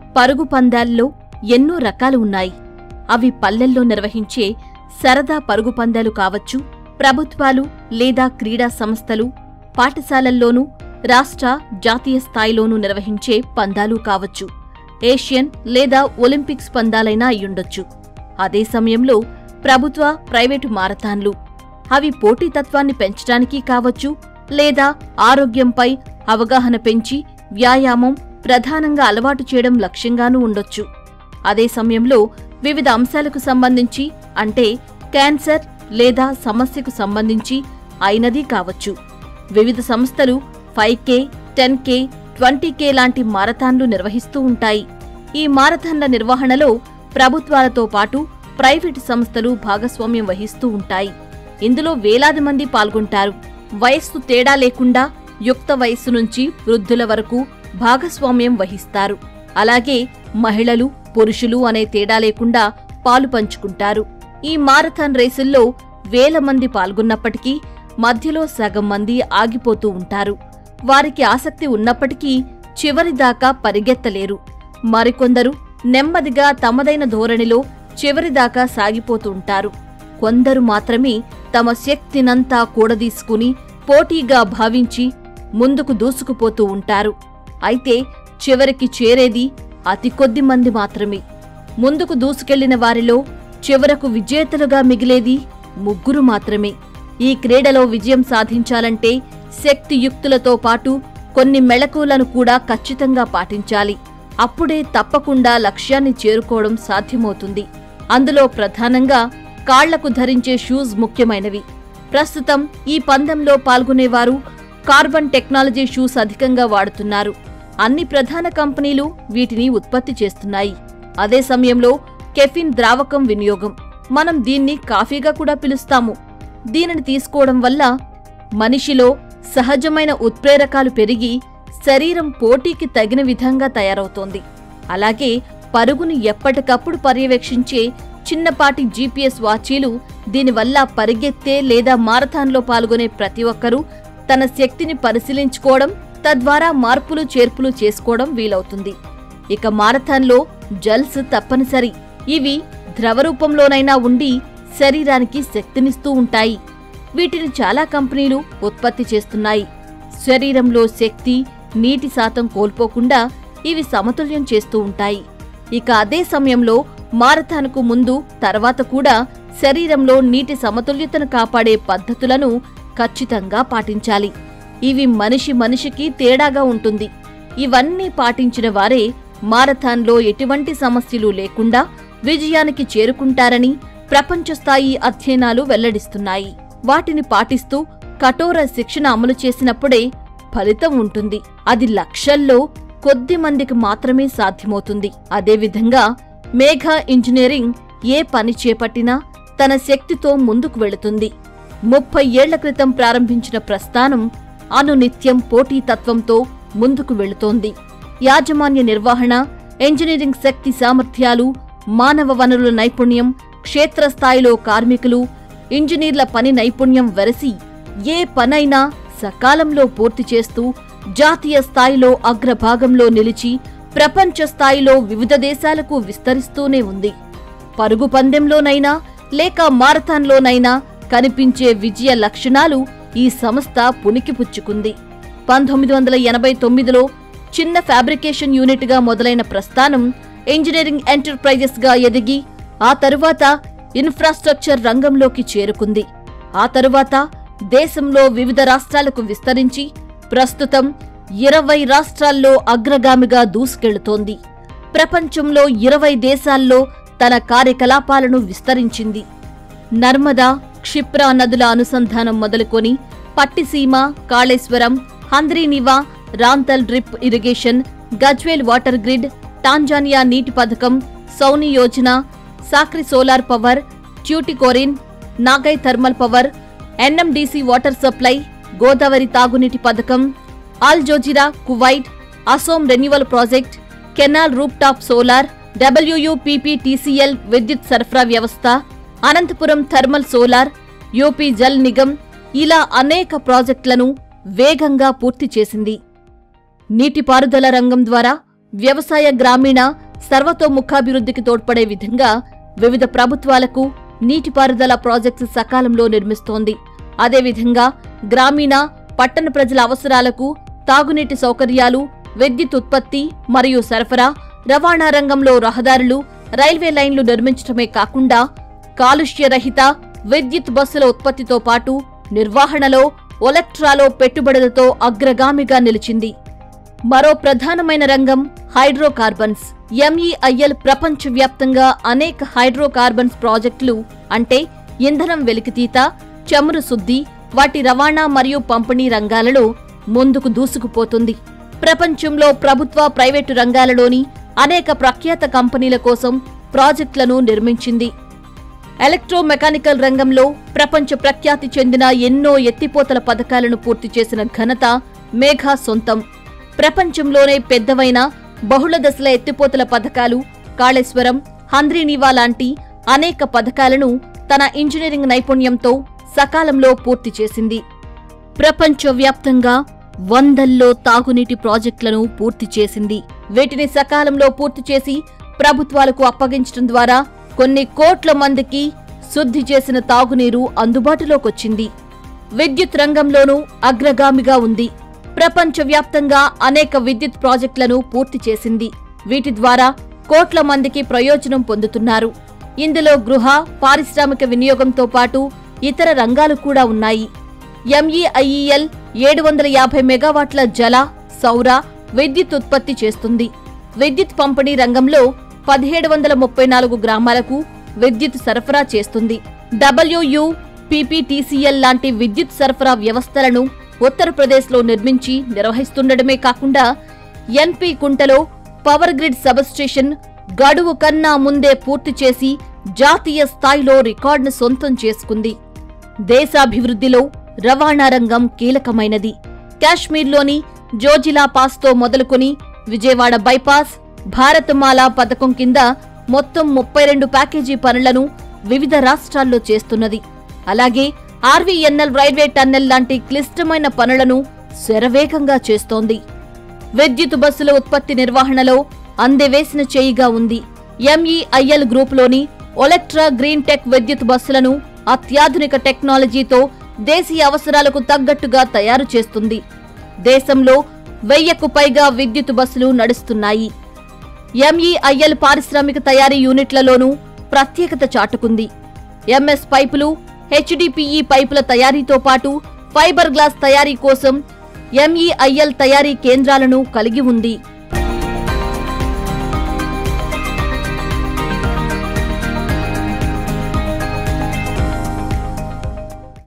పరుగు పందాల్లో ఎన్నో రకాలు ఉన్నాయి అవి పల్లెల్లో నిర్వహించే సరదా పరుగు పందాలు కావచ్చు ప్రభుత్వాలు లేదా క్రీడా సంస్థలు పాఠశాలల్లోనూ రాష్ట్ర జాతీయ స్థాయిలోనూ నిర్వహించే పందాలు కావచ్చు ఏషియన్ లేదా ఒలింపిక్స్ పందాలైనా అయ్యుండొచ్చు అదే సమయంలో ప్రభుత్వ ప్రైవేటు మారథాన్లు అవి పోటీతత్వాన్ని పెంచడానికి కావచ్చు లేదా ఆరోగ్యంపై అవగాహన పెంచి వ్యాయామం ప్రధానంగా అలవాటు చేయడం లక్ష్యంగానూ ఉండొచ్చు అదే సమయంలో వివిధ అంశాలకు సంబంధించి అంటే క్యాన్సర్ లేదా సమస్యకు సంబంధించి అయినది కావచ్చు వివిధ సంస్థలు five K ten K twenty K లాంటి మారథాన్లు నిర్వహిస్తూ ఉంటాయి ఈ మారథాన్ల నిర్వహణలో ప్రభుత్వాలతో పాటు ప్రైవేటు సంస్థలు భాగస్వామ్యం వహిస్తూ ఉంటాయి ఇందులో వేలాది మంది పాల్గొంటారు వయస్సు తేడా లేకుండా యుక్త వయస్సు నుంచి వృద్ధుల వరకు భాగస్వామ్యం వహిస్తారు అలాగే మహిళలు పురుషులు అనే తేడా లేకుండా పాలు పంచుకుంటారు ఈ మారథాన్ రేసుల్లో వేల మంది పాల్గొన్నప్పటికీ మధ్యలో సగం మంది ఆగిపోతూ ఉంటారు వారికి ఆసక్తి ఉన్నప్పటికీ చివరిదాకా పరిగెత్తలేరు మరికొందరు నెమ్మదిగా తమదైన ధోరణిలో చివరిదాకా సాగిపోతూ ఉంటారు కొందరు మాత్రమే తమ శక్తినంతా కూడదీసుకుని పోటీగా భావించి ముందుకు దూసుకుపోతూ ఉంటారు అయితే చివరికి చేరేది అతి కొద్ది మంది మాత్రమే ముందుకు దూసుకెళ్లిన వారిలో చివరకు విజేతలుగా మిగిలేది ముగ్గురు మాత్రమే ఈ క్రీడలో విజయం సాధించాలంటే శక్తియుక్తులతో పాటు కొన్ని మెళకువలను కూడా ఖచ్చితంగా పాటించాలి అప్పుడే తప్పకుండా లక్ష్యాన్ని చేరుకోవడం సాధ్యమవుతుంది అందులో ప్రధానంగా కాళ్లకు ధరించే షూస్ ముఖ్యమైనవి ప్రస్తుతం ఈ పందెంలో పాల్గొనేవారు కార్బన్ టెక్నాలజీ షూస్ అధికంగా వాడుతున్నారు అన్ని ప్రధాన కంపెనీలు వీటిని ఉత్పత్తి చేస్తున్నాయి అదే సమయంలో కెఫిన్ ద్రావకం వినియోగం మనం దీన్ని కాఫీగా కూడా పిలుస్తాము దీనిని తీసుకోవడం వల్ల మనిషిలో సహజమైన ఉత్ప్రేరకాలు పెరిగి శరీరం పోటీకి తగిన విధంగా తయారవుతోంది అలాగే పరుగుని ఎప్పటికప్పుడు పర్యవేక్షించే చిన్నపాటి జీపీఎస్ వాచీలు దీనివల్ల పరిగెత్తే లేదా మారథాన్లో పాల్గొనే ప్రతి ఒక్కరూ తన శక్తిని పరిశీలించుకోవడం తద్వారా మార్పులు చేర్పులు చేసుకోవడం వీలవుతుంది ఇక మారథాన్లో జల్స్ తప్పనిసరి ఇవి ద్రవ రూపంలోనైనా ఉండి శరీరానికి శక్తినిస్తూ ఉంటాయి వీటిని చాలా కంపెనీలు ఉత్పత్తి చేస్తున్నాయి శరీరంలో శక్తి నీటి శాతం కోల్పోకుండా ఇవి సమతుల్యం చేస్తూ ఉంటాయి ఇక అదే సమయంలో మారథాన్కు ముందు తర్వాత కూడా శరీరంలో నీటి సమతుల్యతను కాపాడే పద్ధతులను ఖచ్చితంగా పాటించాలి ఇవి మనిషి మనిషికి తేడాగా ఉంటుంది ఇవన్నీ పాటించిన వారే మారథాన్లో ఎటువంటి సమస్యలు లేకుండా విజయానికి చేరుకుంటారని ప్రపంచ స్థాయి అధ్యయనాలు వెల్లడిస్తున్నాయి వాటిని పాటిస్తూ కఠోర శిక్షణ అమలు చేసినప్పుడే ఫలితం ఉంటుంది అది లక్షల్లో కొద్ది మందికి మాత్రమే సాధ్యమవుతుంది అదేవిధంగా మేఘ ఇంజనీరింగ్ ఏ పని చేపట్టినా తన శక్తితో ముందుకు వెళుతుంది ముప్పై ఏళ్ల క్రితం ప్రారంభించిన ప్రస్థానం అనునిత్యం పోటీతత్వంతో ముందుకు వెళుతోంది యాజమాన్య నిర్వహణ ఇంజనీరింగ్ శక్తి సామర్థ్యాలు మానవ వనరుల నైపుణ్యం క్షేత్రస్థాయిలో కార్మికులు ఇంజనీర్ల పని నైపుణ్యం వెరసి ఏ పనైనా సకాలంలో పూర్తి చేస్తూ జాతీయ స్థాయిలో అగ్రభాగంలో నిలిచి ప్రపంచ స్థాయిలో వివిధ దేశాలకు విస్తరిస్తూనే ఉంది పరుగు పందెంలోనైనా లేక మారథాన్లోనైనా కనిపించే విజయ లక్షణాలు ఈ సంస్థ పుణికిపుచ్చుకుంది పంతొమ్మిది వందల ఎనభై తొమ్మిదిలో చిన్న ఫ్యాబ్రికేషన్ యూనిట్గా మొదలైన ప్రస్థానం ఇంజనీరింగ్ ఎంటర్ప్రైజెస్గా ఎదిగి ఆ తరువాత ఇన్ఫ్రాస్ట్రక్చర్ రంగంలోకి చేరుకుంది ఆ తరువాత దేశంలో వివిధ రాష్ట్రాలకు విస్తరించి ప్రస్తుతం ఇరవై రాష్ట్రాల్లో అగ్రగామిగా దూసుకెళుతోంది ప్రపంచంలో ఇరవై దేశాల్లో తన కార్యకలాపాలను విస్తరించింది నర్మదా క్షిప్రా నదుల అనుసంధానం మొదలుకొని Pattiseema Kaleshwaram Handrineeva Ramthal drip irrigation Gajwel water grid Tanzania నీటి పథకం Sauni Yojana Sakri solar power Tuticorin Nagai thermal power NMDC water supply Godavari తాగునీటి పథకం ఆల్ జోజిరా Kuwait Assam renewal project canal rooftop solar WUPPTCL విద్యుత్ సరఫరా వ్యవస్థ Anantapuram thermal solar UP Jal Nigam ఇలా అనేక ప్రాజెక్టులను వేగంగా పూర్తి చేసింది నీటిపారుదల రంగం ద్వారా వ్యవసాయ గ్రామీణ సర్వతోముఖాభివృద్ధికి తోడ్పడే విధంగా వివిధ ప్రభుత్వాలకు నీటిపారుదల ప్రాజెక్టు సకాలంలో నిర్మిస్తోంది అదేవిధంగా గ్రామీణ పట్టణ ప్రజల అవసరాలకు తాగునీటి సౌకర్యాలు విద్యుత్ ఉత్పత్తి మరియు సరఫరా రవాణా రంగంలో రహదారులు రైల్వే లైన్లు నిర్మించడమే కాకుండా కాలుష్య రహిత విద్యుత్ బస్సుల ఉత్పత్తితో పాటు నిర్వహణలో ఒలెక్ట్రాలో పెట్టుబడులతో అగ్రగామిగా నిలిచింది మరో ప్రధానమైన రంగం హైడ్రోకార్బన్స్ ఎంఈఐఎల్ ప్రపంచవ్యాప్తంగా అనేక హైడ్రోకార్బన్స్ ప్రాజెక్టులు అంటే ఇంధనం వెలికితీత చమురు శుద్ధి వాటి రవాణా మరియు పంపిణీ రంగాలలో ముందుకు దూసుకుపోతుంది ప్రపంచంలో ప్రభుత్వ ప్రైవేటు రంగాలలోని అనేక ప్రఖ్యాత కంపెనీల కోసం ప్రాజెక్టులను నిర్మించింది ఎలక్ట్రోమెకానికల్ రంగంలో ప్రపంచ ప్రఖ్యాతి చెందిన ఎన్నో ఎత్తిపోతల పథకాలను పూర్తి చేసిన ఘనత మేఘా సొంతం ప్రపంచంలోనే పెద్దవైన బహుళ దశల ఎత్తిపోతల పథకాలు కాళేశ్వరం హంద్రీనీవా లాంటి అనేక పథకాలను తన ఇంజనీరింగ్ నైపుణ్యంతో సకాలంలో పూర్తి చేసింది ప్రపంచవ్యాప్తంగా వందల్లో తాగునీటి ప్రాజెక్టులను పూర్తి చేసింది వీటిని సకాలంలో పూర్తి చేసి ప్రభుత్వాలకు అప్పగించడం ద్వారా కొన్ని కోట్ల మందికి శుద్ధి చేసిన తాగునీరు అందుబాటులోకొచ్చింది విద్యుత్ రంగంలోనూ అగ్రగామిగా ఉంది ప్రపంచవ్యాప్తంగా అనేక విద్యుత్ ప్రాజెక్టులను పూర్తి చేసింది వీటి ద్వారా కోట్ల మందికి ప్రయోజనం పొందుతున్నారు ఇందులో గృహ పారిశ్రామిక వినియోగంతో పాటు ఇతర రంగాలు కూడా ఉన్నాయి ఎంఈఐఈఎల్ ఏడు వందల యాభై మెగావాట్ల జల సౌర విద్యుత్ ఉత్పత్తి చేస్తుంది విద్యుత్ పంపిణీ రంగంలో పదిహేడు వందల ముప్పై నాలుగు గ్రామాలకు విద్యుత్ సరఫరా చేస్తుంది డబ్ల్యూయు పీపీటీసీఎల్ లాంటి విద్యుత్ సరఫరా వ్యవస్థలను ఉత్తరప్రదేశ్లో నిర్మించి నిర్వహిస్తుండటమే కాకుండా ఎన్పి కుంటలో పవర్ గ్రిడ్ సబ్స్టేషన్ గడువు కన్నా ముందే పూర్తి చేసి జాతీయ స్థాయిలో రికార్డును సొంతం చేసుకుంది దేశాభివృద్ధిలో రవాణా రంగం కీలకమైనది కాశ్మీర్లోని జోజిలా పాస్తో మొదలుకొని విజయవాడ బైపాస్ భారతమాల పథకం కింద మొత్తం ముప్పై రెండు ప్యాకేజీ పనులను వివిధ రాష్ట్రాల్లో చేస్తున్నది అలాగే ఆర్వీఎన్ఎల్ రైల్వే టన్నెల్ లాంటి క్లిష్టమైన పనులను శరవేగంగా చేస్తోంది విద్యుత్ బస్సుల ఉత్పత్తి నిర్వహణలో అందెవేసిన చేయిగా ఉంది ఎంఈఐఎల్ గ్రూపులోని ఒలెక్ట్రా గ్రీన్ టెక్ విద్యుత్ బస్సులను అత్యాధునిక టెక్నాలజీతో దేశీయ అవసరాలకు తగ్గట్టుగా తయారు చేస్తుంది దేశంలో వెయ్యకు పైగా విద్యుత్ బస్సులు నడుస్తున్నాయి ఎంఈఐఎల్ పారిశ్రామిక తయారీ యూనిట్లలోనూ ప్రత్యేకత చాటుకుంది ఎంఎస్ పైపులు హెచ్డిపిఈ పైపుల తయారీతో పాటు ఫైబర్ గ్లాస్ తయారీ కోసం ఎంఈఐఎల్ తయారీ కేంద్రాలను కలిగి ఉంది